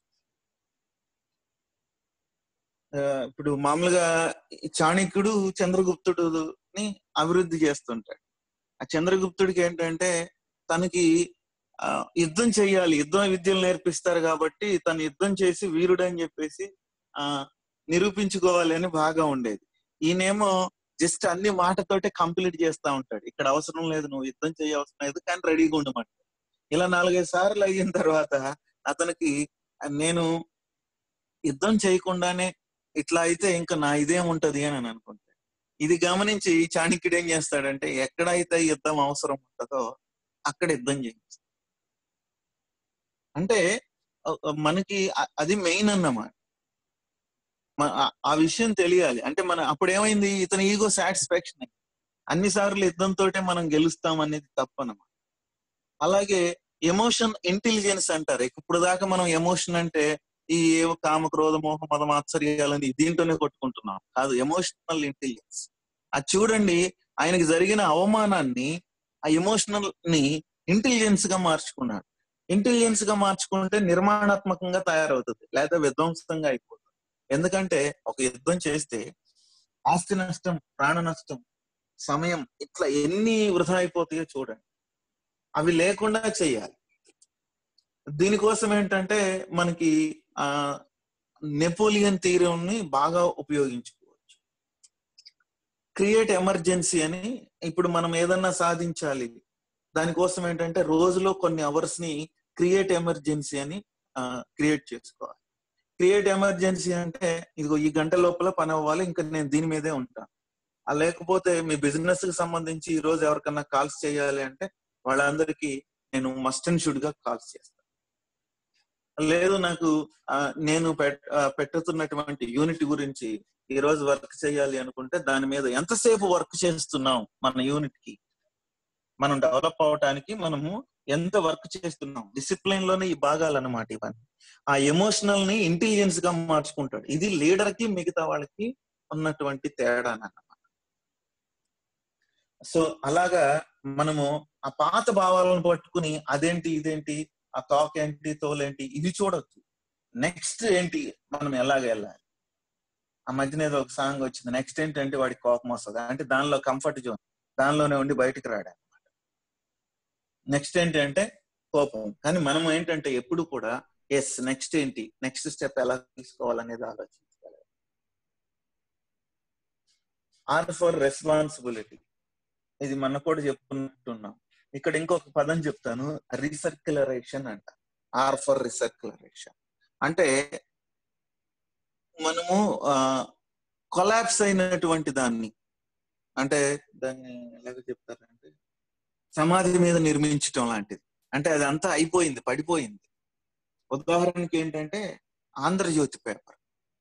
ఆ, ఇప్పుడు మామూలుగా ఈ చాణక్యుడు చంద్రగుప్తుడుని అభివృద్ధి చేస్తుంటాడు ఆ చంద్రగుప్తుడికి ఏంటంటే తనకి ఆ, యుద్ధం చెయ్యాలి యుద్ధం విద్యలు నేర్పిస్తారు కాబట్టి తను యుద్ధం చేసి వీరుడు అని చెప్పేసి ఆ నిరూపించుకోవాలి అని బాగా ఉండేది ఈయనేమో జస్ట్ అన్ని మాటతోటే కంప్లీట్ చేస్తా ఉంటాడు ఇక్కడ అవసరం లేదు నువ్వు యుద్ధం చేయ అవసరం లేదు కానీ రెడీగా ఉండమంటాడు ఇలా నాలుగైదు సార్లు అయిన తర్వాత అతనికి నేను యుద్ధం చేయకుండానే ఇట్లా అయితే ఇంకా నా ఇదేం ఉంటది అని అని అనుకుంటాడు ఇది గమనించి చాణక్యుడు ఏం చేస్తాడంటే ఎక్కడైతే యుద్ధం అవసరం ఉంటుందో అక్కడ యుద్ధం చేయిస్తాడు అంటే అ- అ- మనకి అ- అది మెయిన్ అన్నమాట మ- ఆ- ఆ విషయం తెలియాలి అంటే మన అప్పుడు ఏమైంది ఇతని ఈగో సాటిస్ఫాక్షన్ అన్ని సార్లు యుద్ధంతో మనం గెలుస్తాం అనేది తప్పనమాట అలాగే ఎమోషన్ ఇంటెలిజెన్స్ అంటారు ఇప్పుడు దాకా మనం ఎమోషన్ అంటే ఈ ఏవో కామ క్రోధ మోహ మద మాత్సర్యాలని దీంట్లోనే కొట్టుకుంటున్నాం కాదు ఎమోషనల్ ఇంటెలిజెన్స్ అది చూడండి ఆయనకి జరిగిన అవమానాన్ని ఆ ఎమోషనల్ ని ఇంటెలిజెన్స్ గా మార్చుకున్నాడు ఇంటెలిజెన్స్ గా మార్చుకుంటే నిర్మాణాత్మకంగా తయారవుతుంది లేదా విధ్వంసంగా అయిపోతుంది ఎందుకంటే ఒక యుద్ధం చేస్తే ఆస్తి నష్టం ప్రాణ నష్టం సమయం ఇట్లా ఎన్ని వృధా అయిపోతాయో చూడండి అవి లేకుండా చేయాలి దీనికోసం ఏంటంటే మనకి ఆ నెపోలియన్ థీరంని బాగా ఉపయోగించుకోవచ్చు క్రియేట్ ఎమర్జెన్సీ అని ఇప్పుడు మనం ఏదన్నా సాధించాలి దానికోసం ఏంటంటే రోజులో కొన్ని అవర్స్ ని క్రియేట్ ఎమర్జెన్సీ అని క్రియేట్ చేసుకోవాలి క్రియేట్ ఎమర్జెన్సీ అంటే ఇదిగో ఈ గంట లోపల పని అవ్వాలి ఇంకా నేను దీని మీదే ఉంటాను ఆ లేకపోతే మీ బిజినెస్ కి సంబంధించి ఈ రోజు ఎవరికన్నా కాల్స్ చేయాలి అంటే వాళ్ళందరికీ నేను మస్ట్ అండ్ షుడ్ గా కాల్స్ చేస్తాను లేదు నాకు ఆ, నేను పెట్- ఆ, పెట్టుతున్నటువంటి యూనిట్ గురించి ఈ రోజు వర్క్ చేయాలి అనుకుంటే దాని మీద ఎంతసేపు వర్క్ చేస్తున్నాం మన యూనిట్ కి మనం డెవలప్ అవడానికి మనము ఎంత వర్క్ చేస్తున్నాం డిసిప్లిన్ లోనే ఈ భాగాలు అన్నమాట ఇవన్నీ ఆ ఎమోషనల్ ని ఇంటెలిజెన్స్ గా మార్చుకుంటాడు ఇది లీడర్ కి మిగతా వాళ్ళకి ఉన్నటువంటి తేడా అన్నమాట సో అలాగా మనము ఆ పాత భావాలను పట్టుకుని అదేంటి ఇదేంటి ఆ తాక్ ఏంటి తోలేంటి ఇది చూడొద్దు నెక్స్ట్ ఏంటి మనం ఎలాగ వెళ్ళాలి ఆ మధ్యన ఏదో ఒక సాంగ్ వచ్చింది నెక్స్ట్ ఏంటంటే వాడికి కోపం వస్తుంది అంటే దానిలో కంఫర్ట్ జోన్ దానిలోనే ఉండి బయటికి రాడు నెక్స్ట్ ఏంటి అంటే కోపం కానీ మనం ఏంటంటే ఎప్పుడు కూడా ఎస్ నెక్స్ట్ ఏంటి నెక్స్ట్ స్టెప్ ఎలా తీసుకోవాలనేది ఆలోచించాలి ఆర్ ఫర్ రెస్పాన్సిబిలిటీ ఇది మన కూడా చెప్పుకుంటున్నాం ఇక్కడ ఇంకొక పదం చెప్తాను రీసర్క్యులరేషన్ అంట ఆర్ ఫర్ రీసర్క్యులరేషన్ అంటే మనము కొలాప్స్ అయినటువంటి దాన్ని అంటే దాన్ని ఎలాగ చెప్తారంటే సమాధి మీద నిర్మించటం లాంటిది అంటే అదంతా అయిపోయింది పడిపోయింది ఉదాహరణకి ఏంటంటే ఆంధ్రజ్యోతి పేపర్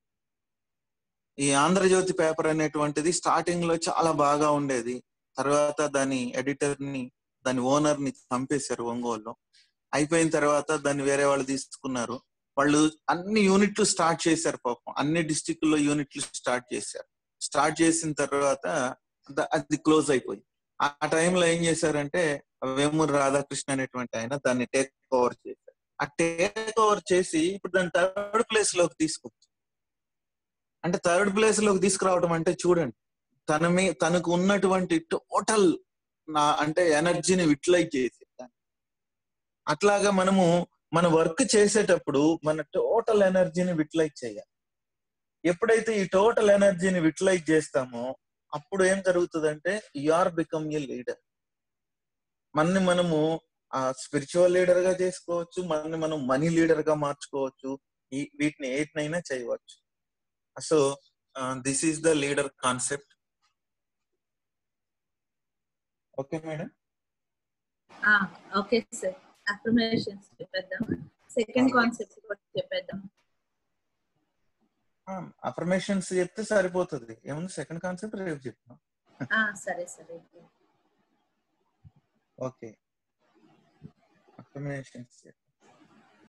ఈ ఆంధ్రజ్యోతి పేపర్ అనేటువంటిది స్టార్టింగ్ లో చాలా బాగా ఉండేది తర్వాత దాని ఎడిటర్ ని దాని ఓనర్ ని చంపేశారు ఒంగోలులో అయిపోయిన తర్వాత దాన్ని వేరే వాళ్ళు తీసుకున్నారు వాళ్ళు అన్ని యూనిట్లు స్టార్ట్ చేశారు పాపం అన్ని డిస్టిక్ లో యూనిట్లు స్టార్ట్ చేశారు స్టార్ట్ చేసిన తర్వాత ద- అది క్లోజ్ అయిపోయింది ఆ టైంలో ఏం చేశారంటే వేమూరి రాధాకృష్ణ అనేటువంటి ఆయన దాన్ని టేక్ ఓవర్ చేశారు ఆ టేక్ ఓవర్ చేసి ఇప్పుడు దాన్ని థర్డ్ ప్లేస్ లోకి తీసుకొచ్చి అంటే థర్డ్ ప్లేస్ లోకి తీసుకురావడం అంటే చూడండి తన మీ తనకు ఉన్నటువంటి టోటల్ నా అంటే ఎనర్జీని విట్లైజ్ చేసి అట్లాగా మనము మన వర్క్ చేసేటప్పుడు మన టోటల్ ఎనర్జీని విట్లైజ్ చేయాలి ఎప్పుడైతే ఈ టోటల్ ఎనర్జీని విట్లైజ్ చేస్తామో అప్పుడు ఏం జరుగుతుందంటే you are become a leader మనని మనము స్పిరిచువల్ లీడర్ గా చేసుకోవచ్చు మనని మనం మనీ లీడర్ గా మార్చుకోవచ్చు ఈ వీటిని ఏటినైనా చేయవచ్చు so this is the leader concept okay madam okay sir affirmations చెప్పేద్దాం సెకండ్ కాన్సెప్ట్ కూడా చెప్పేద్దాం అఫర్మేషన్స్ చెప్తే సరిపోతుంది ఏముంది సెకండ్ కాన్సెప్ట్ రేపు చెప్తాం ఆ, సరే సరే ఓకే affirmations